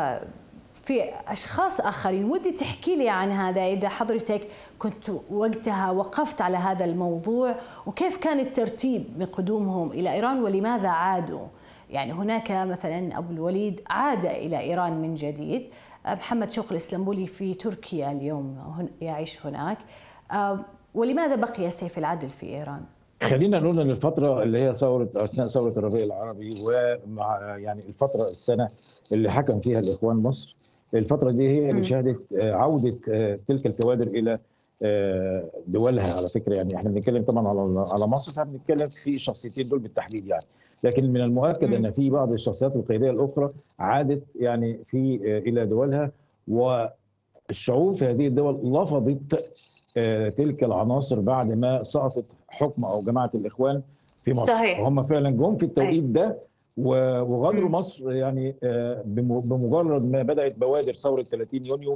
في اشخاص اخرين ودي تحكي لي عن هذا اذا حضرتك كنت وقتها وقفت على هذا الموضوع وكيف كان الترتيب من قدومهم الى ايران ولماذا عادوا يعني هناك مثلا ابو الوليد عاد الى ايران من جديد محمد شوق الاسلمبولي في تركيا اليوم يعيش هناك ولماذا بقي سيف العدل في ايران
خلينا نقول ان الفتره اللي هي ثوره اثناء ثوره الربيع العربي ومع يعني الفتره السنه اللي حكم فيها الاخوان مصر الفتره دي هي اللي شهدت عوده تلك الكوادر الى دولها على فكره يعني احنا بنتكلم طبعا على على مصر فبنتكلم في الشخصيتين دول بالتحديد يعني لكن من المؤكد ان في بعض الشخصيات القياديه الاخرى عادت يعني في الى دولها والشعوب في هذه الدول لفظت تلك العناصر بعد ما سقطت حكم او جماعه الاخوان في مصر
صحيح.
وهم فعلا جم في التوقيت ده وغادروا مصر يعني بمجرد ما بدات بوادر ثوره 30 يونيو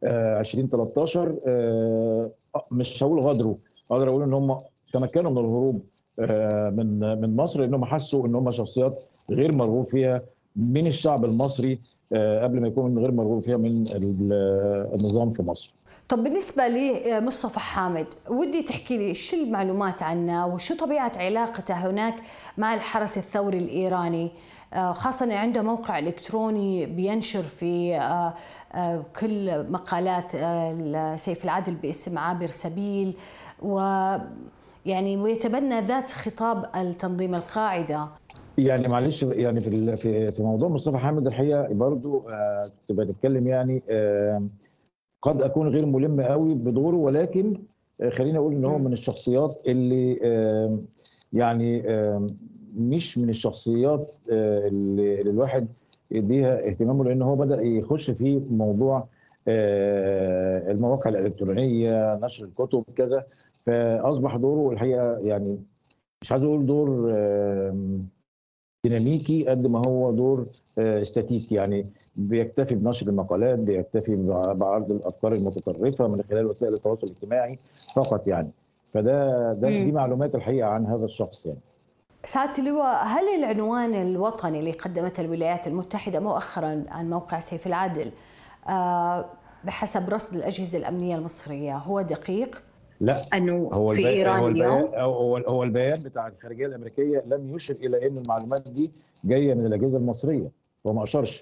2013 مش هقول غادروا اقدر اقول ان هم تمكنوا من الهروب من من مصر لانهم حسوا ان هم شخصيات غير مرغوب فيها من الشعب المصري قبل ما يكون غير مرغوب فيها من النظام في مصر.
طب بالنسبة لمصطفى حامد ودي تحكي لي شو المعلومات عنه وشو طبيعة علاقته هناك مع الحرس الثوري الإيراني خاصة أنه عنده موقع إلكتروني بينشر في كل مقالات سيف العدل باسم عابر سبيل و يعني ويتبنى ذات خطاب التنظيم القاعدة
يعني معلش يعني في في في موضوع مصطفى حامد الحقيقه برضو كنت بنتكلم يعني قد اكون غير ملم قوي بدوره ولكن خليني اقول ان هو من الشخصيات اللي يعني مش من الشخصيات اللي الواحد يديها اهتمامه لان هو بدا يخش في موضوع المواقع الالكترونيه نشر الكتب كذا فاصبح دوره الحقيقه يعني مش عايز اقول دور ديناميكي قد ما هو دور استاتيكي يعني بيكتفي بنشر المقالات بيكتفي بعرض الافكار المتطرفه من خلال وسائل التواصل الاجتماعي فقط يعني فده ده دي معلومات الحقيقه عن هذا الشخص يعني
سعاده اللواء هل العنوان الوطني اللي قدمته الولايات المتحده مؤخرا عن موقع سيف العدل بحسب رصد الاجهزه الامنيه المصريه هو دقيق؟
لا
انه
هو
في ايران
هو
اليوم
البيان هو هو البيان بتاع الخارجيه الامريكيه لم يشر الى ان المعلومات دي جايه من الاجهزه المصريه هو ما اشرش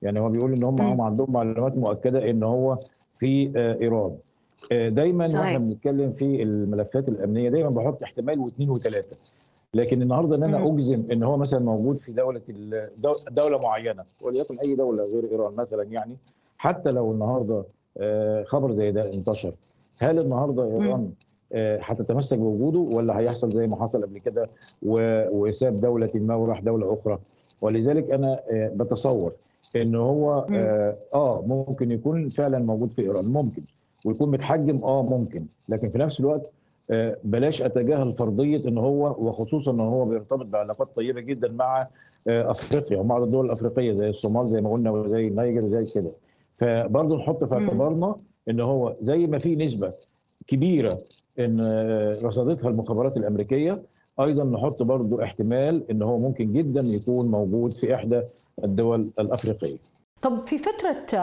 يعني هو بيقول ان هم هم عندهم معلومات مؤكده ان هو في ايران دايما صحيح. واحنا بنتكلم في الملفات الامنيه دايما بحط احتمال واثنين وثلاثه لكن النهارده ان انا اجزم ان هو مثلا موجود في دوله دوله معينه وليكن اي دوله غير ايران مثلا يعني حتى لو النهارده خبر زي ده انتشر هل النهارده ايران هتتمسك بوجوده ولا هيحصل زي ما حصل قبل كده وساب دوله ما وراح دوله اخرى ولذلك انا بتصور ان هو اه ممكن يكون فعلا موجود في ايران ممكن ويكون متحجم اه ممكن لكن في نفس الوقت بلاش اتجاهل فرضيه ان هو وخصوصا ان هو بيرتبط بعلاقات طيبه جدا مع افريقيا ومع الدول الافريقيه زي الصومال زي ما قلنا وزي النيجر زي كده فبرضه نحط في اعتبارنا ان هو زي ما في نسبه كبيره ان رصدتها المخابرات الامريكيه ايضا نحط برضه احتمال ان هو ممكن جدا يكون موجود في احدى الدول الافريقيه.
طب في فتره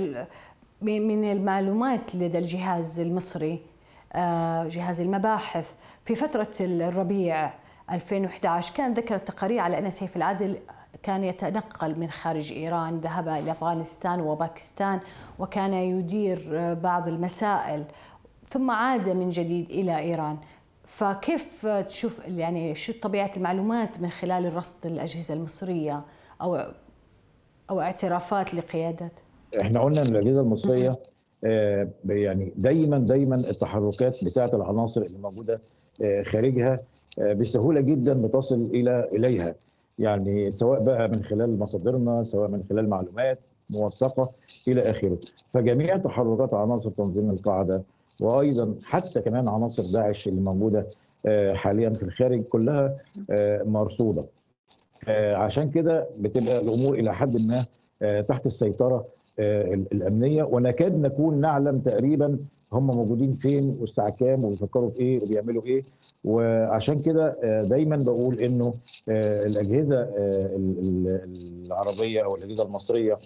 من المعلومات لدى الجهاز المصري جهاز المباحث في فترة الربيع 2011 كان ذكر التقارير على أن سيف العدل كان يتنقل من خارج إيران ذهب إلى أفغانستان وباكستان وكان يدير بعض المسائل ثم عاد من جديد إلى إيران فكيف تشوف يعني شو طبيعة المعلومات من خلال الرصد الأجهزة المصرية أو أو اعترافات لقيادته
احنا قلنا ان الاجهزه المصريه آه يعني دايما دايما التحركات بتاعه العناصر اللي موجوده آه خارجها آه بسهوله جدا بتصل الى اليها يعني سواء بقى من خلال مصادرنا سواء من خلال معلومات موثقه الى اخره فجميع تحركات عناصر تنظيم القاعده وايضا حتى كمان عناصر داعش اللي موجوده حاليا في الخارج كلها مرصوده عشان كده بتبقى الامور الى حد ما تحت السيطره الامنيه ونكاد نكون نعلم تقريبا هم موجودين فين والساعه كام وبيفكروا في ايه وبيعملوا ايه وعشان كده دايما بقول انه الاجهزه العربيه او الاجهزه المصريه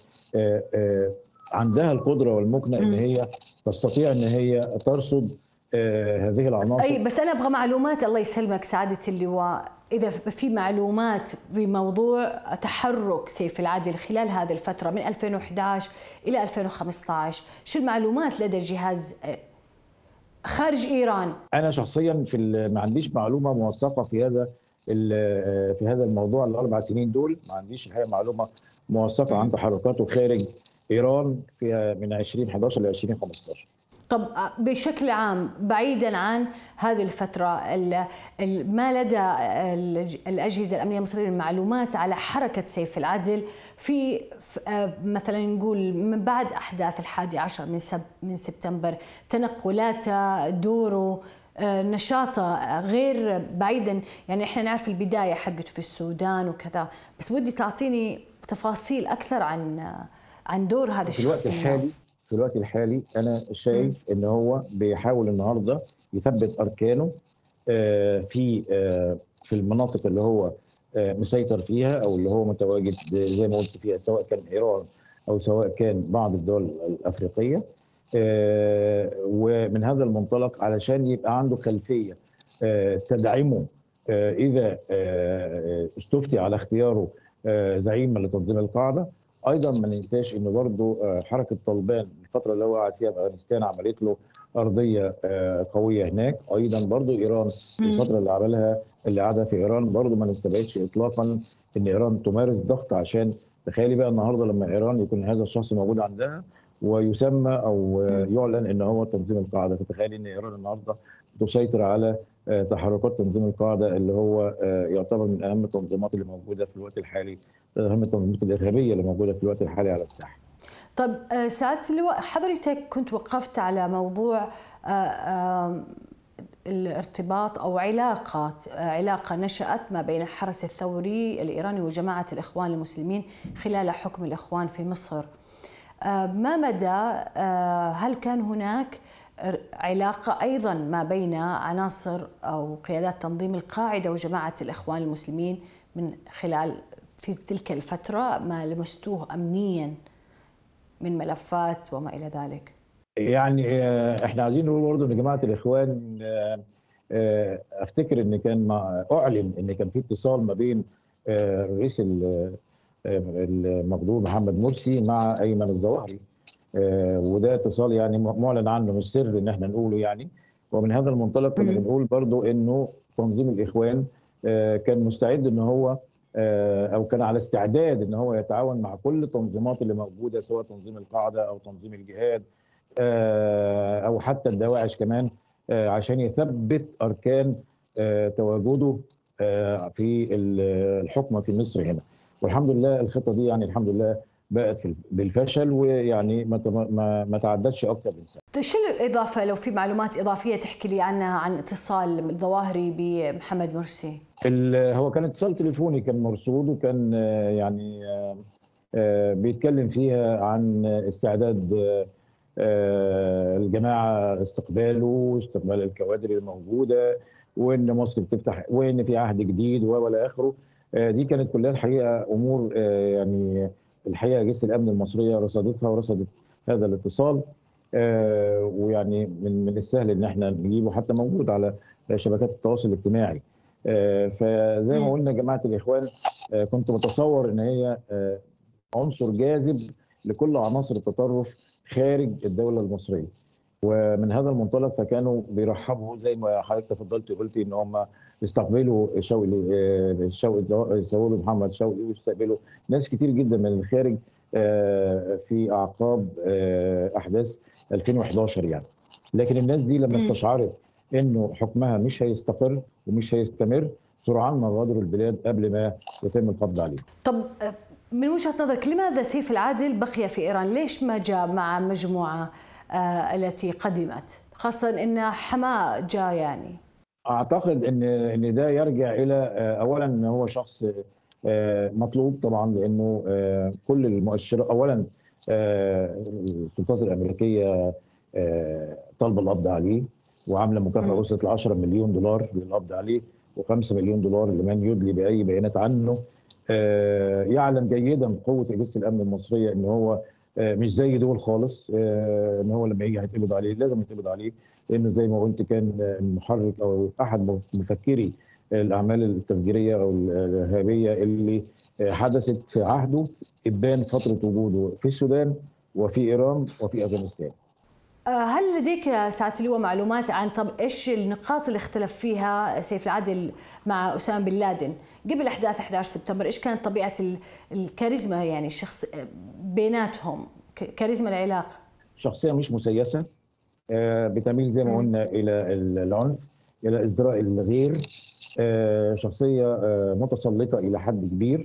عندها القدره والمكنه ان هي تستطيع ان هي ترصد هذه العناصر
اي بس انا ابغى معلومات الله يسلمك سعاده اللواء اذا في معلومات بموضوع تحرك سيف العدل خلال هذه الفتره من 2011 الى 2015 شو المعلومات لدى الجهاز خارج ايران
انا شخصيا في ما عنديش معلومه موثقه في هذا في هذا الموضوع الاربع سنين دول ما عنديش الحقيقه معلومه موثقه عن تحركاته خارج ايران في من 2011 ل 2015
طب بشكل عام بعيدا عن هذه الفترة ما لدى الأجهزة الأمنية المصرية المعلومات على حركة سيف العدل في مثلا نقول من بعد أحداث الحادي عشر من, سب من سبتمبر تنقلاته دوره نشاطه غير بعيدا يعني احنا نعرف البدايه حقته في السودان وكذا بس ودي تعطيني تفاصيل اكثر عن عن دور هذا الشخص
في الوقت الحالي في الوقت الحالي انا شايف ان هو بيحاول النهارده يثبت اركانه في في المناطق اللي هو مسيطر فيها او اللي هو متواجد زي ما قلت فيها سواء كان ايران او سواء كان بعض الدول الافريقيه ومن هذا المنطلق علشان يبقى عنده خلفيه تدعمه اذا استفتي على اختياره زعيما لتنظيم القاعده ايضا ما ننساش ان برضه حركه طالبان الفتره اللي هو قعد فيها في افغانستان عملت له ارضيه قويه هناك ايضا برضه ايران الفتره اللي عملها اللي قعدها في ايران برضه ما نستبعدش اطلاقا ان ايران تمارس ضغط عشان تخيلي بقى النهارده لما ايران يكون هذا الشخص موجود عندها ويسمى او يعلن ان هو تنظيم القاعده فتخيلي ان ايران النهارده تسيطر على تحركات تنظيم القاعده اللي هو يعتبر من اهم التنظيمات اللي موجوده في الوقت الحالي اهم التنظيمات الارهابيه اللي موجوده في الوقت الحالي على الساحه.
طب سعاده اللواء حضرتك كنت وقفت على موضوع الارتباط او علاقه علاقه نشات ما بين الحرس الثوري الايراني وجماعه الاخوان المسلمين خلال حكم الاخوان في مصر. ما مدى هل كان هناك علاقة أيضا ما بين عناصر أو قيادات تنظيم القاعدة وجماعة الإخوان المسلمين من خلال في تلك الفترة ما لمستوه أمنيا من ملفات وما إلى ذلك
يعني احنا عايزين نقول برضه ان جماعه الاخوان افتكر ان كان اعلن ان كان في اتصال ما بين رئيس المغضوب محمد مرسي مع ايمن الظواهري وده اتصال يعني معلن عنه مش سر ان احنا نقوله يعني ومن هذا المنطلق كنا بنقول برضو انه تنظيم الاخوان كان مستعد ان هو او كان على استعداد ان هو يتعاون مع كل التنظيمات اللي موجوده سواء تنظيم القاعده او تنظيم الجهاد او حتى الدواعش كمان عشان يثبت اركان تواجده في الحكم في مصر هنا والحمد لله الخطه دي يعني الحمد لله بقت بالفشل ويعني ما ما, ما تعدتش اكثر من سنه.
شو الاضافه لو في معلومات اضافيه تحكي لي عنها عن اتصال الظواهري بمحمد مرسي؟
هو كان اتصال تليفوني كان مرصود وكان يعني بيتكلم فيها عن استعداد الجماعه استقباله واستقبال الكوادر الموجوده وان مصر بتفتح وان في عهد جديد والى اخره دي كانت كلها الحقيقه امور يعني الحقيقه اجهزه الامن المصريه رصدتها ورصدت هذا الاتصال ويعني من من السهل ان احنا نجيبه حتى موجود على شبكات التواصل الاجتماعي فزي ما قلنا جماعه الاخوان كنت متصور ان هي عنصر جاذب لكل عناصر التطرف خارج الدوله المصريه ومن هذا المنطلق فكانوا بيرحبوا زي ما حضرتك تفضلت وقلتي ان هم يستقبلوا شوقي شوقي يستقبلوا محمد شوقي ويستقبلوا ناس كتير جدا من الخارج في اعقاب احداث 2011 يعني لكن الناس دي لما استشعرت انه حكمها مش هيستقر ومش هيستمر سرعان ما غادروا البلاد قبل ما يتم القبض عليهم.
طب من وجهه نظرك لماذا سيف العادل بقي في ايران؟ ليش ما جاء مع مجموعه التي قدمت خاصة أن حماة جاء يعني
أعتقد أن أن ده يرجع إلى أولا أن هو شخص مطلوب طبعا لأنه كل المؤشرات أولا السلطات الأمريكية طالبة القبض عليه وعاملة مكافأة وصلت ل 10 مليون دولار للقبض عليه و5 مليون دولار لمن يدلي بأي بيانات عنه يعلم جيدا قوة أجهزة الأمن المصرية أن هو مش زي دول خالص ان هو لما يجي هيتقبض عليه لازم يتقبض عليه لانه زي ما قلت كان المحرك او احد مفكري الاعمال التفجيريه او الارهابيه اللي حدثت في عهده ابان فتره وجوده في السودان وفي ايران وفي افغانستان.
هل لديك سعاده اللواء معلومات عن طب ايش النقاط اللي اختلف فيها سيف العدل مع اسامه بن لادن قبل احداث 11 سبتمبر ايش كانت طبيعه الكاريزما يعني الشخص بيناتهم كاريزما العلاقه؟
شخصيه مش مسيسه بتميل زي ما قلنا الى العنف الى ازدراء الغير شخصيه متسلطه الى حد كبير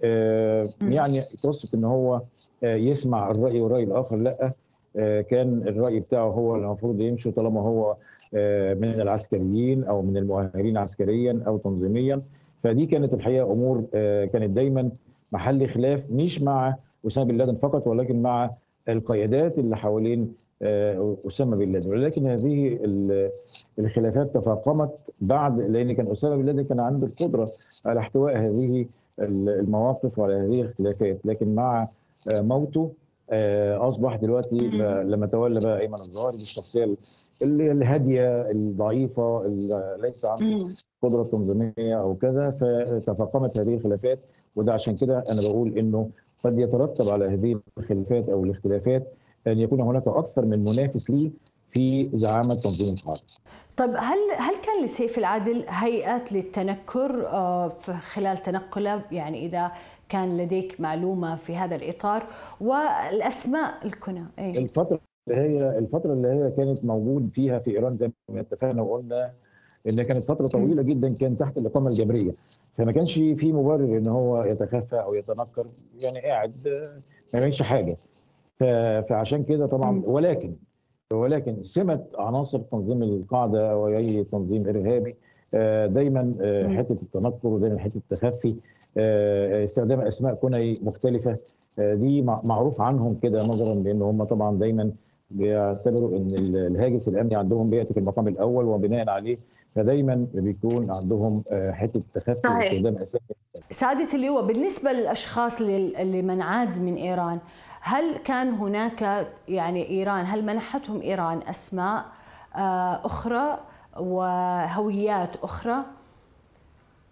يعني قصه ان هو يسمع الراي والراي الاخر لا كان الراي بتاعه هو اللي المفروض يمشي طالما هو من العسكريين او من المؤهلين عسكريا او تنظيميا فدي كانت الحقيقه امور كانت دايما محل خلاف مش مع اسامه بن لادن فقط ولكن مع القيادات اللي حوالين اسامه بن لادن ولكن هذه الخلافات تفاقمت بعد لان كان اسامه بن لادن كان عنده القدره على احتواء هذه المواقف وعلى هذه الخلافات لكن مع موته اصبح دلوقتي لما تولى بقى ايمن الظاهري بالشخصيه اللي الهاديه الضعيفه اللي ليس عنده قدره تنظيميه او كذا فتفاقمت هذه الخلافات وده عشان كده انا بقول انه قد يترتب على هذه الخلافات او الاختلافات ان يكون هناك اكثر من منافس ليه في زعامه تنظيم القاعده.
طيب هل هل كان لسيف العدل هيئات للتنكر في خلال تنقله يعني اذا كان لديك معلومه في هذا الاطار والاسماء الكنى
أي. الفتره اللي هي الفتره اللي هي كانت موجود فيها في ايران زي ما اتفقنا وقلنا ان كانت فتره طويله جدا كان تحت الاقامه الجبريه فما كانش في مبرر ان هو يتخفى او يتنكر يعني قاعد ما يعملش حاجه فعشان كده طبعا ولكن ولكن سمه عناصر تنظيم القاعده واي تنظيم ارهابي دايما حته التنكر ودايما حته التخفي استخدام اسماء كني مختلفه دي معروف عنهم كده نظرا لان هم طبعا دايما بيعتبروا ان الهاجس الامني عندهم بياتي في المقام الاول وبناء عليه فدايما بيكون عندهم حته تخفي واستخدام اسامي
سعاده اللواء بالنسبه للاشخاص اللي من عاد من ايران هل كان هناك يعني ايران هل منحتهم ايران اسماء اخرى وهويات اخرى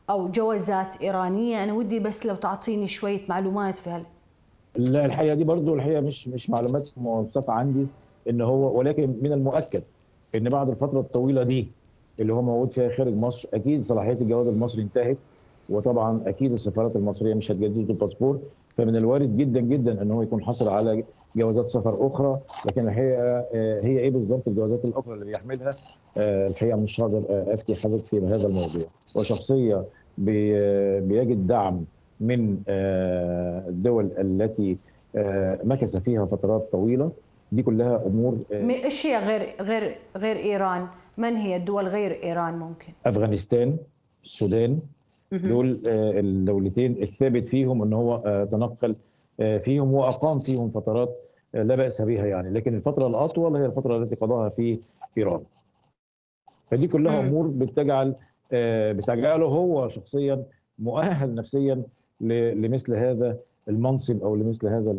او جوازات ايرانيه انا ودي بس لو تعطيني شويه معلومات في هال
لا الحقيقه دي برضو الحقيقه مش مش معلومات موثقه عندي ان هو ولكن من المؤكد ان بعد الفتره الطويله دي اللي هو موجود فيها خارج مصر اكيد صلاحيه الجواز المصري انتهت وطبعا اكيد السفارات المصريه مش هتجدد له الباسبور فمن الوارد جدا جدا ان هو يكون حصل على جوازات سفر اخرى لكن الحقيقه هي ايه بالظبط الجوازات الاخرى اللي بيحملها الحقيقه مش هقدر افتي حضرتك في هذا الموضوع وشخصيه بيجد دعم من الدول التي مكث فيها فترات طويله دي كلها امور
ايش هي غير غير غير ايران؟ من هي الدول غير ايران ممكن؟
افغانستان، السودان دول الدولتين الثابت فيهم ان هو تنقل فيهم واقام فيهم فترات لا باس بها يعني لكن الفتره الاطول هي الفتره التي قضاها في ايران. فدي كلها امور بتجعل بتجعله هو شخصيا مؤهل نفسيا لمثل هذا المنصب او لمثل هذا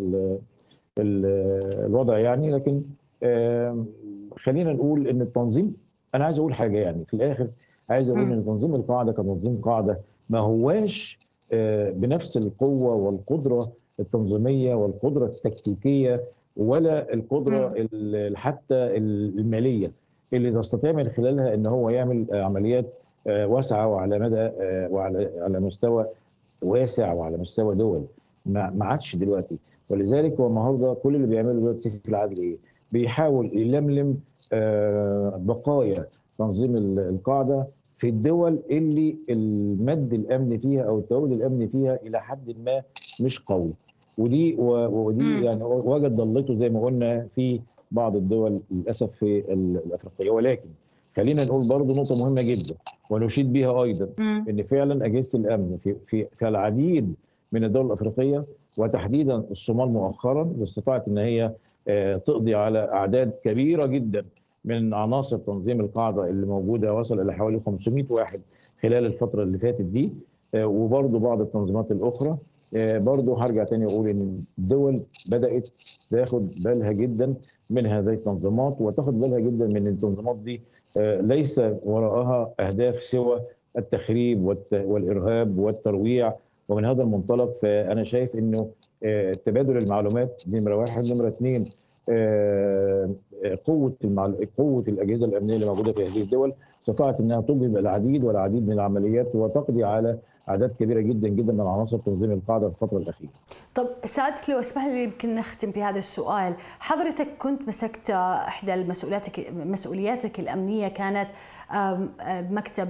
الوضع يعني لكن خلينا نقول ان التنظيم انا عايز اقول حاجه يعني في الاخر عايز اقول ان تنظيم القاعده كتنظيم قاعده ما هواش بنفس القوه والقدره التنظيميه والقدره التكتيكيه ولا القدره حتى الماليه اللي تستطيع من خلالها ان هو يعمل عمليات واسعه وعلى مدى وعلى على مستوى واسع وعلى مستوى دول ما عادش دلوقتي ولذلك هو النهارده كل اللي بيعمله دلوقتي في العدل ايه؟ بيحاول يلملم بقايا تنظيم القاعده في الدول اللي المد الامني فيها او التواجد الامني فيها الى حد ما مش قوي ودي ودي يعني وجد ضلته زي ما قلنا في بعض الدول للاسف في الافريقيه ولكن خلينا نقول برضه نقطه مهمه جدا ونشيد بها ايضا ان فعلا اجهزه الامن في في في العديد من الدول الافريقيه وتحديدا الصومال مؤخرا استطاعت ان هي تقضي على اعداد كبيره جدا من عناصر تنظيم القاعده اللي موجوده وصل الى حوالي 500 واحد خلال الفتره اللي فاتت دي وبرضه بعض التنظيمات الاخرى برضه هرجع تاني اقول ان الدول بدات تاخد بالها جدا من هذه التنظيمات وتاخد بالها جدا من التنظيمات دي ليس وراءها اهداف سوى التخريب والارهاب والترويع ومن هذا المنطلق فانا شايف انه تبادل المعلومات نمره واحد نمره اثنين قوه قوه الاجهزه الامنيه اللي موجوده في هذه الدول استطاعت انها تجهض العديد والعديد من العمليات وتقضي على اعداد كبيره جدا جدا من عناصر تنظيم القاعده في الفتره الاخيره.
طب سعادتك لو اسمح لي يمكن نختم بهذا السؤال، حضرتك كنت مسكت احدى مسؤولياتك مسؤولياتك الامنيه كانت مكتب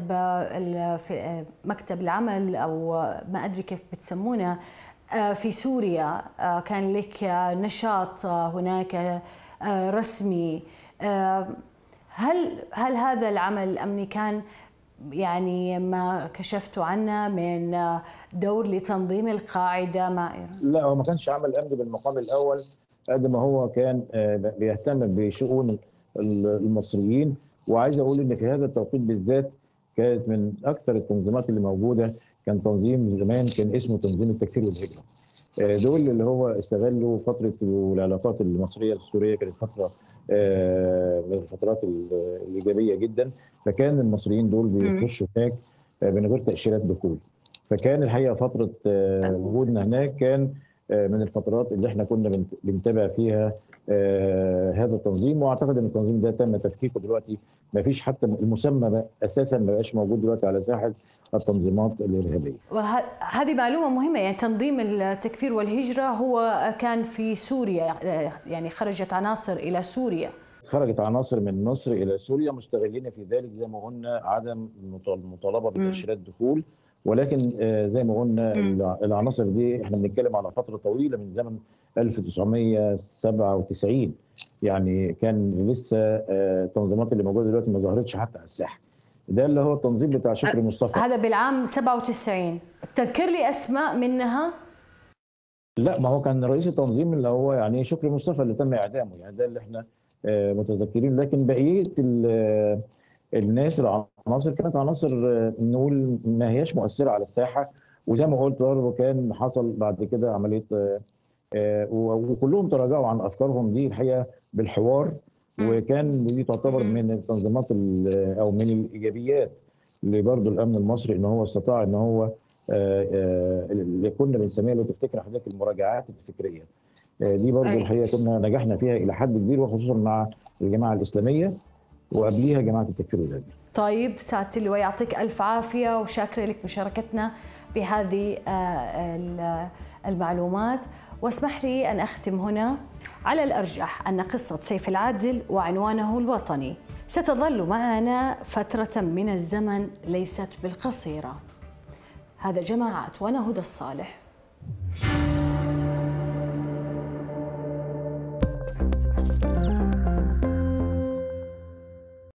مكتب العمل او ما ادري كيف بتسمونه في سوريا كان لك نشاط هناك رسمي هل هل هذا العمل الامني كان يعني ما كشفتوا عنه من دور لتنظيم القاعده مع ايران؟
لا هو ما كانش عمل امني بالمقام الاول قد ما هو كان بيهتم بشؤون المصريين وعايز اقول ان في هذا التوقيت بالذات كانت من اكثر التنظيمات اللي موجوده كان تنظيم زمان كان اسمه تنظيم التكفير والهجره. دول اللي هو استغلوا فتره العلاقات المصريه السوريه كانت فتره من الفترات الايجابيه جدا فكان المصريين دول بيخشوا هناك من غير تاشيرات دخول. فكان الحقيقه فتره وجودنا هناك كان من الفترات اللي احنا كنا بنتابع فيها آه هذا التنظيم واعتقد ان التنظيم ده تم تفكيكه دلوقتي ما فيش حتى المسمى اساسا ما بقاش موجود دلوقتي على ساحه التنظيمات الارهابيه.
هذه معلومه مهمه يعني تنظيم التكفير والهجره هو كان في سوريا يعني خرجت عناصر الى سوريا.
خرجت عناصر من مصر الى سوريا مستغلين في ذلك زي ما قلنا عدم المطالبه بتاشيرات دخول ولكن زي ما قلنا العناصر دي احنا بنتكلم على فتره طويله من زمن 1997 يعني كان لسه التنظيمات اللي موجوده دلوقتي ما ظهرتش حتى على الساحه ده اللي هو التنظيم بتاع شكري مصطفى
هذا بالعام 97 تذكر لي اسماء منها
لا ما هو كان رئيس التنظيم اللي هو يعني شكري مصطفى اللي تم اعدامه يعني ده اللي احنا متذكرين لكن بقيه الناس العناصر كانت عناصر نقول ما هياش مؤثره على الساحه وزي ما قلت برضه كان حصل بعد كده عمليه وكلهم تراجعوا عن افكارهم دي الحقيقه بالحوار وكان دي تعتبر من التنظيمات او من الايجابيات لبرضه الامن المصري ان هو استطاع ان هو اللي كنا بنسميها لو تفتكر حضرتك المراجعات الفكريه دي برضه الحقيقه كنا نجحنا فيها الى حد كبير وخصوصا مع الجماعه الاسلاميه وقبليها جماعه التكفير الارهابي.
طيب سعاده اللواء يعطيك الف عافيه وشاكره لك مشاركتنا بهذه المعلومات واسمح لي ان اختم هنا على الارجح ان قصه سيف العادل وعنوانه الوطني ستظل معنا فتره من الزمن ليست بالقصيره. هذا جماعات وانا هدى الصالح